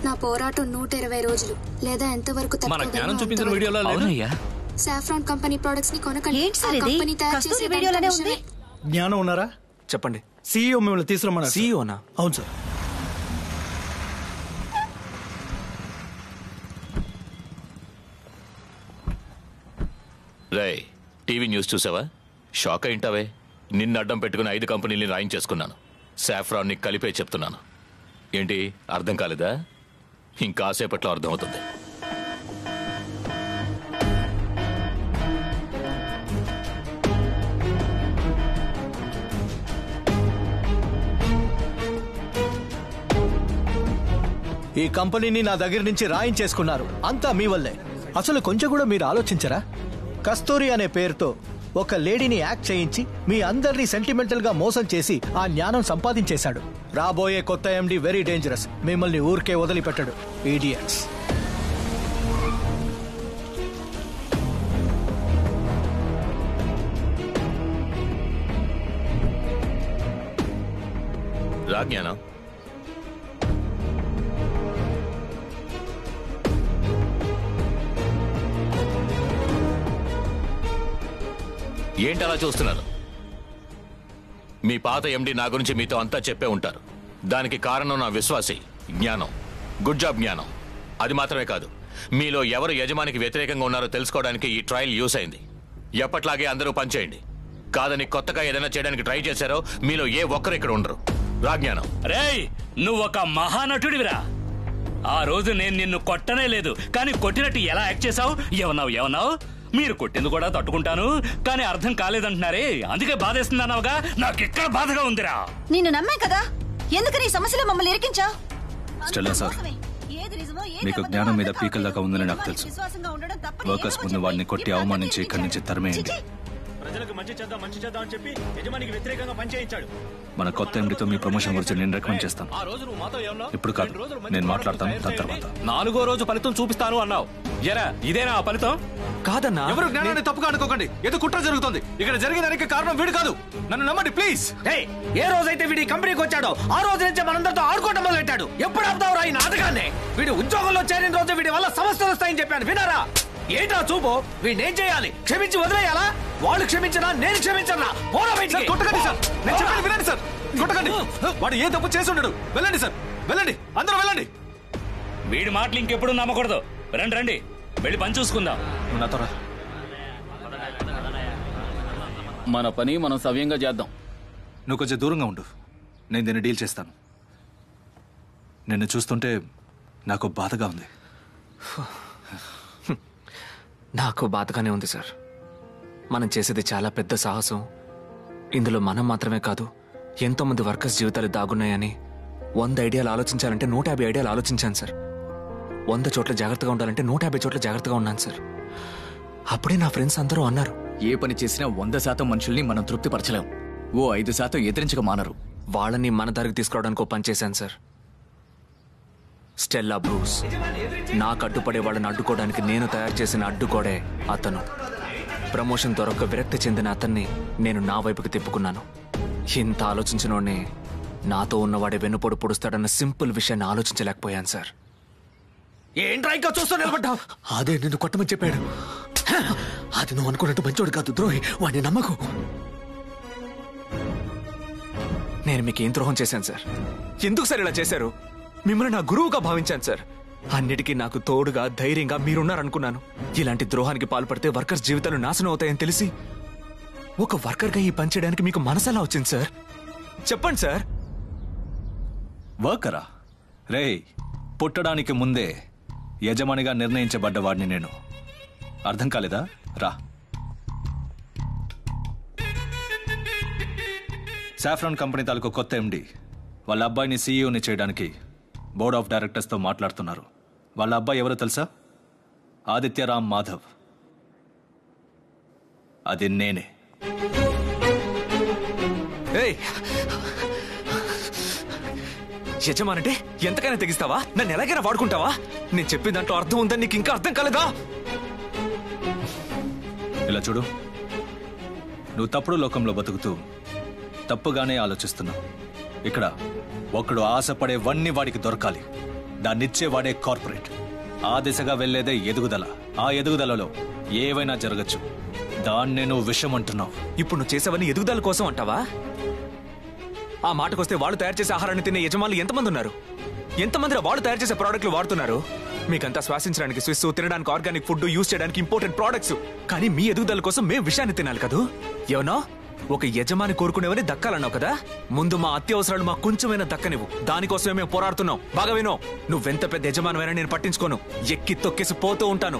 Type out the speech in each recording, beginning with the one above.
నా పోరాటం నూట ఇరవై రోజులు లేదా ఎంతవరకు మన జ్ఞానం తట్టుకోగలనో చూపించిన అంతవరకు. వీడియోలో లేదు అవునయ్యా సాఫ్రాన్ కంపెనీ ప్రొడక్ట్స్ ని కొనకండి ఏంటి సార్ ఆ ఇది? కంపెనీ తయారు కస్తూరి చేసే వీడియోలోనే దాంట్లో ఉంది. విషమే. జ్ఞానం ఉన్నారా చెప్పండి సీఈఓ మిమ్మల్ని తీసుకురమ్మన్నారు సీఈఓనా అవును సార్ రే టీవీ న్యూస్ చూసావా షాక్ అయింటావే నిన్ను అడ్డం పెట్టుకుని ఐదు కంపెనీల్ని రాయించేసుకున్నాను సాఫ్రాన్ని కలిపే చెప్తున్నాను ఏంటి అర్థం కాలేదా ఇంకాసేపట్లో అర్థమవుతుంది ఈ కంపెనీని నా దగ్గర నుంచి రాయించేసుకున్నారు అంతా మీ వల్లే అసలు కొంచెం కూడా మీరు ఆలోచించరా కస్తూరి అనే పేరుతో ఒక లేడీని యాక్ట్ చేయించి మీ అందరినీ సెంటిమెంటల్ గా మోసం చేసి ఆ జ్ఞానం సంపాదించేశాడు రాబోయే కొత్త ఎండి వెరీ డేంజరస్ మిమ్మల్ని ఊరికే వదిలిపెట్టడు ఈడియట్స్ రా జ్ఞానం ఏంటి అలా చూస్తున్నారు మీ పాత ఎండి నా గురించి మీతో అంతా చెప్పే ఉంటారు దానికి కారణం నా విశ్వాసి జ్ఞానం గుడ్ జాబ్ జ్ఞానం అది మాత్రమే కాదు మీలో ఎవరు యజమానికి వ్యతిరేకంగా ఉన్నారో తెలుసుకోవడానికి ఈ ట్రయల్ యూస్ అయింది ఎప్పట్లాగే అందరూ పనిచేయండి కాదని కొత్తగా ఏదైనా చేయడానికి ట్రై చేశారో మీలో ఏ ఒక్కరు ఇక్కడ ఉండరు రా జ్ఞానం రేయ్ నువ్వు ఒక మహానటుడివిరా ఆ రోజు నేను నిన్ను కొట్టనే లేదు కానీ కొట్టినట్టు ఎలా యాక్ట్ చేసావు ఏమన్నావు ఏమన్నావు మీరు కొట్టింది కూడా తట్టుకుంటాను కానీ అర్థం కాలేదంటున్నారే అందుకే బాధేస్తుంది అన్నావుగా నాకు ఇక్కడ బాధగా ఉందిరా నిన్ను నమ్మే కదా ఎందుకని ఈ సమస్యలో మమ్మల్ని ఇరికించావు స్టెల్లా సార్, మీకు జ్ఞానం మీద పీకల దాకా ఉందని నాకు తెలుసు. వర్కర్స్ ముందు వాడిని కొట్టి అవమానించి ఇక్కడి నుంచి తరిమేయండి ప్రజలకు మంచి చేద్దాం మంచి చేద్దాం అని చెప్పి యజమానికి వ్యతిరేకంగా పనిచేయించాడు మన కొత్త ఎండితో మీ ప్రమోషన్ గురించి నేను రికమెండ్ చేస్తాను ఆ రోజు నువ్వు మాతో ఏమన్నావు ఇప్పుడు కాదు నేను మాట్లాడతాను దాని తర్వాత నాలుగో రోజు ఫలితం చూపిస్తాను అన్నావు ఎరా ఇదేనా ఆ ఫలితం కాదన్నా ఎవరు జ్ఞానాన్ని తప్పుగా అనుకోకండి ఏదో కుట్ర జరుగుతుంది ఇక్కడ జరిగిన దానికి కారణం వీడు కాదు నన్ను నమ్మండి ప్లీజ్ ఏయ్, ఏ రోజైతే వీడి కంపెనీకి వచ్చాడో ఆ రోజు నుంచే మనందరితో ఆడుకోవడం మొదలెట్టాడు ఎప్పుడు ఆపుతావురా ఈ నాటకాన్ని వీడి ఉద్యోగంలో చేరిన రోజు వీడి వల్ల సమస్యలు వస్తాయని చెప్పాను వినారా ఏంటా చూపు వీడిని ఏం చేయాలి క్షమించి వదిలేయాలా వాళ్ళు క్షమించరా నేను క్షమించరా పోరా సార్ బయటికి కొట్టకండి సార్ నేను చెప్పేది వినండి సార్ కొట్టకండి వాడు ఏ తప్పు చేసి ఉండడు వెళ్ళండి సార్ వెళ్ళండి అందరూ వెళ్ళండి వీడి మాటలు ఇంకెప్పుడు నమ్మకూడదు రండి రండి వెళ్ళి పని చూసుకుందాం నువ్వు నాతో రా. మన పని మనం సవ్యంగా చేద్దాం నువ్వు కొంచెం దూరంగా ఉండు నేను దీన్ని డీల్ చేస్తాను నిన్ను చూస్తుంటే నాకు బాధగా ఉంది నాకు బాధగానే ఉంది సార్ మనం చేసేది చాలా పెద్ద సాహసం ఇందులో మనం మాత్రమే కాదు ఎంతో మంది వర్కర్స్ జీవితాలు దాగున్నాయని వంద ఐడియాలు ఆలోచించాలంటే నూట యాభై ఐడియాలు ఆలోచించాను సార్ వంద చోట్ల జాగ్రత్తగా ఉండాలంటే నూట యాభై చోట్ల జాగ్రత్తగా ఉన్నాను సార్ అప్పుడే నా ఫ్రెండ్స్ అందరూ అన్నారు ఏ పని చేసినా వంద శాతం మనుషుల్ని మనం తృప్తిపరచలేం ఓ ఐదు శాతం ఎదిరించక మానరు వాళ్ళని మన దారికి తీసుకురావడానికి ఓ పని చేశాను సార్ స్టెల్లా బ్రూస్ నాకు అడ్డుపడే వాళ్ళని అడ్డుకోవడానికి నేను తయారు చేసిన అడ్డుకోడే అతను ప్రమోషన్ దొరక్క విరక్తి చెందిన అతన్ని నేను నా వైపుకి తిప్పుకున్నాను ఇంత ఆలోచించినోడ్ని నాతో ఉన్నవాడే వెన్నుపోటు పొడుస్తాడన్న సింపుల్ విషయాన్ని ఆలోచించలేకపోయాను సార్ ఏంట్రా ఇంకా చూస్తూ నిలబడ్డావు అదే నిన్ను కొట్టమని చెప్పాడు అది నువ్వు అనుకున్నట్టు మంచోడు కాదు ద్రోహి వాడిని నమ్మకు నేను మీకు ఏం ద్రోహం చేశాను సార్ ఎందుకు సార్ ఇలా చేశారు మిమ్మల్ని నా గురువుగా భావించాను సార్ అన్నిటికీ నాకు తోడుగా ధైర్యంగా మీరున్నారనుకున్నాను ఇలాంటి ద్రోహానికి పాల్పడితే వర్కర్స్ జీవితాలు నాశనం అవుతాయని తెలిసి ఒక వర్కర్గా ఈ పని చేయడానికి మీకు మనసెలా వచ్చింది సార్ చెప్పండి సార్ వర్కరా రేయ్ పుట్టడానికి ముందే యజమానిగా నిర్ణయించబడ్డవాడిని నేను అర్థం కాలేదా రా సాఫ్రాన్ కంపెనీ తాలూకు కొత్త ఎండి వాళ్ళ అబ్బాయిని సీఈఓని చేయడానికి బోర్డ్ ఆఫ్ డైరెక్టర్స్తో మాట్లాడుతున్నారు వాళ్ళ అబ్బాయి ఎవరో తెలుసా ఆదిత్యరామ్ మాధవ్ అది నేనే ఏయ్ యజమానంటే ఎంతకైనా తెగిస్తావా నన్ను ఎలాగైనా వాడుకుంటావా నేను చెప్పిన దాంట్లో అర్థం ఉందని నీకు ఇంకా అర్థం కాలేదా ఇలా చూడు నువ్వు తప్పుడు లోకంలో బతుకుతూ తప్పుగానే ఆలోచిస్తున్నావు ఇక్కడ ఒకడు ఆశపడేవన్నీ వాడికి దొరకాలి దాన్నిచ్చేవాడే కార్పొరేట్ ఆ దిశగా వెళ్లేదే ఎదుగుదల ఆ ఎదుగుదలలో ఏవైనా జరగచ్చు దాన్నే నువ్వు విషం అంటున్నావు ఇప్పుడు నువ్వు చేసేవన్నీ ఎదుగుదల కోసం అంటావా ఆ మాటకొస్తే వాళ్ళు తయారు చేసే ఆహారాన్ని తినే యజమానులు ఎంతమంది ఉన్నారు ఎంతమంది వాళ్ళు తయారు చేసే ప్రోడక్ట్లు వాడుతున్నారు మీకంతా శ్వాసించడానికి స్విస్ తినడానికి ఆర్గానిక్ ఫుడ్ యూస్ చేయడానికి ఇంపార్టెంట్ ప్రోడక్ట్స్ కానీ మీ ఎదుగుదల కోసం మేము విషయాన్ని తినాలి కదూ ఏమన్నా ఒక యజమాని కోరుకునేవని దక్కాలన్నావు కదా ముందు మా అత్యవసరాలు మా కొంచెమైనా దక్కనివ్వు దానికోసమే మేము పోరాడుతున్నాం బాగా వినో నువ్వెంత పెద్ద యజమానమైనా నేను పట్టించుకోను ఎక్కి తొక్కేసి పోతూ ఉంటాను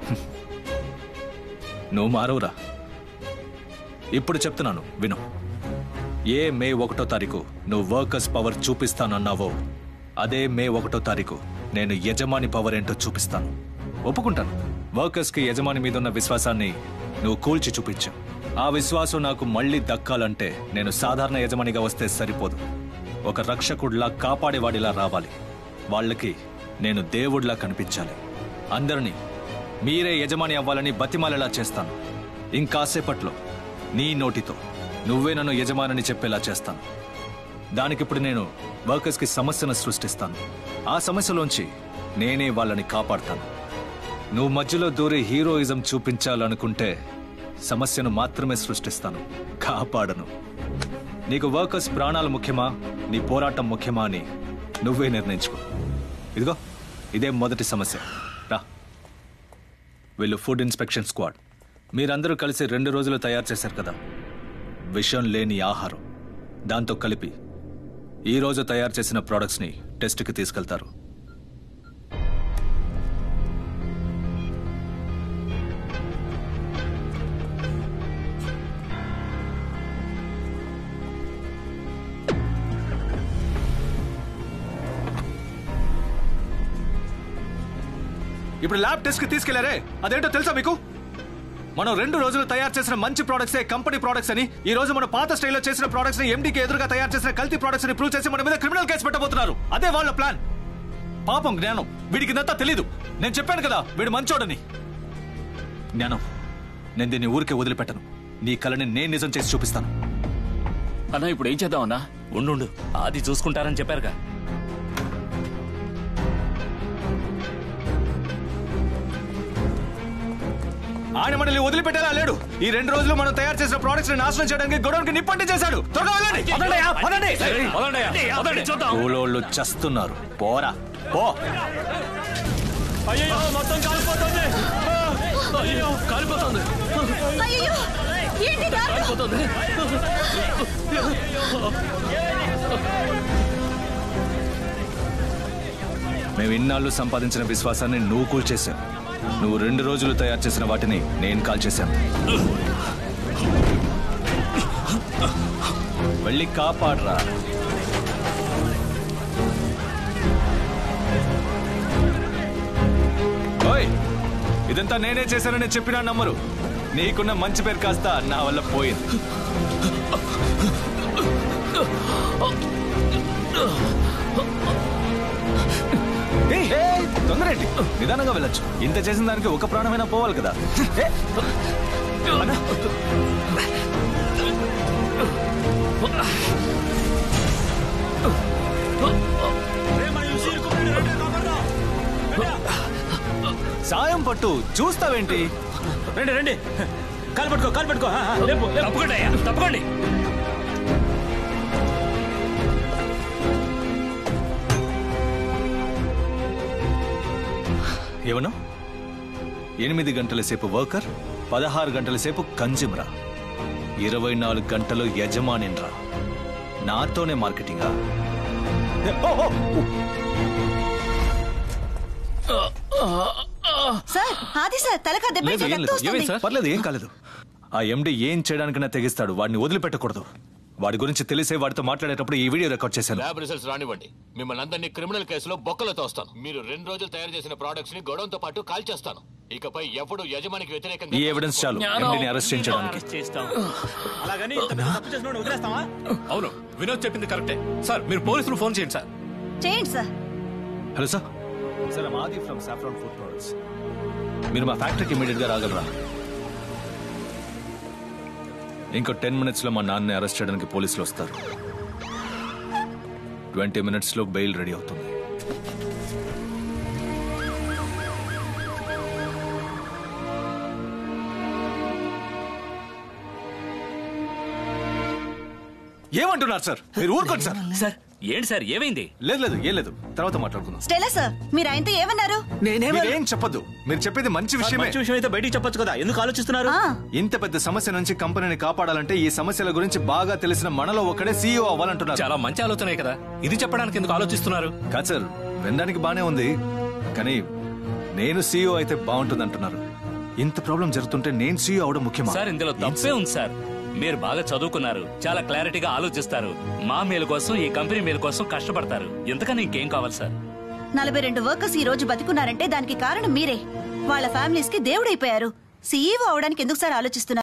నువ్వు మారవురా ఇప్పుడు చెప్తున్నాను విను ఏ మే ఒకటో తారీఖు నువ్వు వర్కర్స్ పవర్ చూపిస్తానన్నావో అదే మే ఒకటో తారీఖు నేను యజమాని పవర్ ఏంటో చూపిస్తాను ఒప్పుకుంటాను వర్కర్స్కి యజమాని మీద ఉన్న విశ్వాసాన్ని నువ్వు కూల్చి చూపించావు ఆ విశ్వాసం నాకు మళ్ళీ దక్కాలంటే నేను సాధారణ యజమానిగా వస్తే సరిపోదు ఒక రక్షకుడిలా కాపాడేవాడిలా రావాలి వాళ్ళకి నేను దేవుడిలా కనిపించాలి అందరినీ మీరే యజమాని అవ్వాలని బతిమాలేలా చేస్తాను ఇంకాసేపట్లో నీ నోటితో నువ్వే నన్ను యజమానని చెప్పేలా చేస్తాను దానికిప్పుడు నేను వర్కర్స్కి సమస్యను సృష్టిస్తాను ఆ సమస్యలోంచి నేనే వాళ్ళని కాపాడతాను నువ్వు మధ్యలో దూరి హీరోయిజం చూపించాలనుకుంటే సమస్యను మాత్రమే సృష్టిస్తాను కాపాడను నీకు వర్కర్స్ ప్రాణాలు ముఖ్యమా నీ పోరాటం ముఖ్యమా అని నువ్వే నిర్ణయించుకో ఇదిగో ఇదే మొదటి సమస్య రా వీళ్ళు ఫుడ్ ఇన్స్పెక్షన్ స్క్వాడ్ మీరందరూ కలిసి రెండు రోజులు తయారు చేశారు కదా విషం లేని ఆహారం దాంతో కలిపి ఈ రోజు తయారు చేసిన ప్రోడక్ట్స్ని టెస్ట్కి తీసుకెళ్తారు ఇప్పుడు ల్యాబ్ టెస్ట్ కి తీసుకెళ్లారే అదేంటో తెలుసా మీకు మనం రెండు రోజులు తయారు చేసిన మంచి ప్రోడక్ట్స్ కంపెనీ ప్రోడక్ట్స్ అని ఈ రోజు మన పాత స్టైల్లో చేసిన ప్రోడక్ట్స్ ని ఎండీకి ఎదురుగా తయారు చేసిన కల్తీ ప్రోడక్ట్స్ ని ప్రూవ్ చేసి మన మీద క్రిమినల్ కేసు పెట్టబోతున్నారు అదే వాళ్ళ ప్లాన్ పాపం జ్ఞానం వీడికి ఇదంతా తెలీదు నేను చెప్పాను కదా వీడు మంచోడని జ్ఞానం నేను దీన్ని ఊరికే వదిలిపెట్టను నీ కళని నేను నిజం చేసి చూపిస్తాను అన్నా ఇప్పుడు ఏం చేద్దాం అన్నా ఉండు అది చూసుకుంటారని చెప్పారుగా ఆయన మనల్ని వదిలిపెట్టేలా లేడు ఈ రెండు రోజులు మనం తయారు చేసిన ప్రోడక్ట్స్ ని నాశనం చేయడానికి గొడవకి నిప్పంటి చేశాడు త్వరగా వెళ్ళండి. పదండయ్యా, పదండి. పదండి, చూద్దాం. కూలోళ్ళు చస్తున్నారు పోరా పో అయ్యో మొత్తం కాలిపోతుంది అయ్యో కాలిపోతుంది అయ్యో ఏంటి దారుణం? కాలిపోతుంది మేము ఇన్నాళ్ళు సంపాదించిన విశ్వాసాన్ని నువ్వు కూల్చేశావు నువ్వు రెండు రోజులు తయారు చేసిన వాటిని నేను కాల్ చేశాను వెళ్ళి కాపాడరా ఓయ్ ఇదంతా నేనే చేశానని చెప్పినా నమ్మరు నీకున్న మంచి పేరు కాస్త నా వల్ల పోయింది ఏయ్, ఏయ్, తొందరేంటి నిదానంగా వెళ్ళొచ్చు ఇంత చేసిన దానికి ఒక ప్రాణమైనా పోవాలి కదా ఏ, అన్నా. సాయం పట్టు చూస్తావేంటి రండి రండి కాలు పట్టుకో కాలు పట్టుకో ఆ, ఆ, లేపు లేపు. తప్పకండి అయ్యా తప్పకండి ఏమను ఎనిమిది గంటల సేపు వర్కర్ పదహారు గంటల సేపు కన్జ్యూమరా ఇరవై నాలుగు గంటలు యజమానిన్రా నాతోనే మార్కెటింగా ఓ, ఓ, ఓ. సార్ ఆది సార్ తలకా దెబ్బ లేదు ఏం రక్తం లేదు వస్తుంది. పర్లేదు ఏం కాలేదు ఆ ఎండి ఏం చేయడానికైనా తెగిస్తాడు వాడిని వదిలిపెట్టకూడదు వాడి గురించి తెలిసే వాడితో మాట్లాడేటప్పుడు ఈ వీడియో రికార్డ్ చేశాను ల్యాబ్ రిజల్ట్స్ రానివ్వండి మిమ్మల్ని అందరినీ క్రిమినల్ కేసులో బొక్కలో తోస్తాను మీరు రెండు రోజులు తయారు చేసిన ప్రొడక్ట్స్ ని గొడవతో పాటు కాల్ చేస్తాను ఇకపై ఎప్పుడు యజమానికి వ్యతిరేకంగా ఈ ఎవిడెన్స్ చాలు ఎండిని అరెస్ట్ చేయించడానికి చేస్తాం అలాగని ఇంత తప్పు చేసిన వాడిని వదిలేస్తావా అవును వినోద్ చెప్పింది కరెక్టే సార్ మీరు పోలీసులు ఫోన్ చేయండి సార్ చేయండి sir hello sir sir Adi from saffron food products మీరు మా ఫ్యాక్టరీకి ఇమీడియట్ గా రాగలరా ఇంకో టెన్ మినిట్స్ లో మా నాన్నని అరెస్ట్ చేయడానికి పోలీసులు వస్తారు ట్వంటీ మినిట్స్ లో బెయిల్ రెడీ అవుతుంది ఏమంటున్నారు సార్ మీరు ఊరుకోండి సార్ సార్ ఏంటి సార్ ఏమైంది లేదు లేదు ఏం లేదు తర్వాత మాట్లాడుకుందాం స్టెలా సార్ మీరు ఆయనతో ఏమన్నారు మీరేం చెప్పొద్దు మీరు చెప్పేది మంచి విషయమే మంచి విషయం అయితే బయటికి చెప్పొచ్చు కదా ఎందుకు ఆలోచిస్తున్నారు ఆ, ఇంత పెద్ద సమస్య నుంచి కంపెనీని కాపాడాలంటే ఈ సమస్యల గురించి బాగా తెలిసిన మనలో ఒకడే సీఈఓ అవ్వాలంటున్నారు చాలా మంచి ఆలోచనే కదా ఇది చెప్పడానికి ఎందుకు ఆలోచిస్తున్నారు కాదు సార్ వినడానికి బానే ఉంది కానీ నేను సీఈఓ అయితే బాగుంటుంది అంటున్నారు ఇంత ప్రాబ్లం జరుగుతుంటే నేను సీఈఓ అవడం ముఖ్యమా సార్ ఇందులో తప్పే ఉంది సార్ మీరు బాగా చదువుకున్నారు చాలా క్లారిటీగా ఆలోచిస్తారు మా మేలు కోసం ఈ కంపెనీ మేలు కోసం కష్టపడతారు ఇంతకన్నా ఇంకేం కావాలి సార్ నలభై రెండు వర్కర్స్ ఈ రోజు బతికున్నారంటే దానికి కారణం మీరే వాళ్ళ ఫ్యామిలీస్ కి దేవుడైపోయారు సీఈఓ అవడానికి ఎందుకు సార్ ఆలోచిస్తున్నారు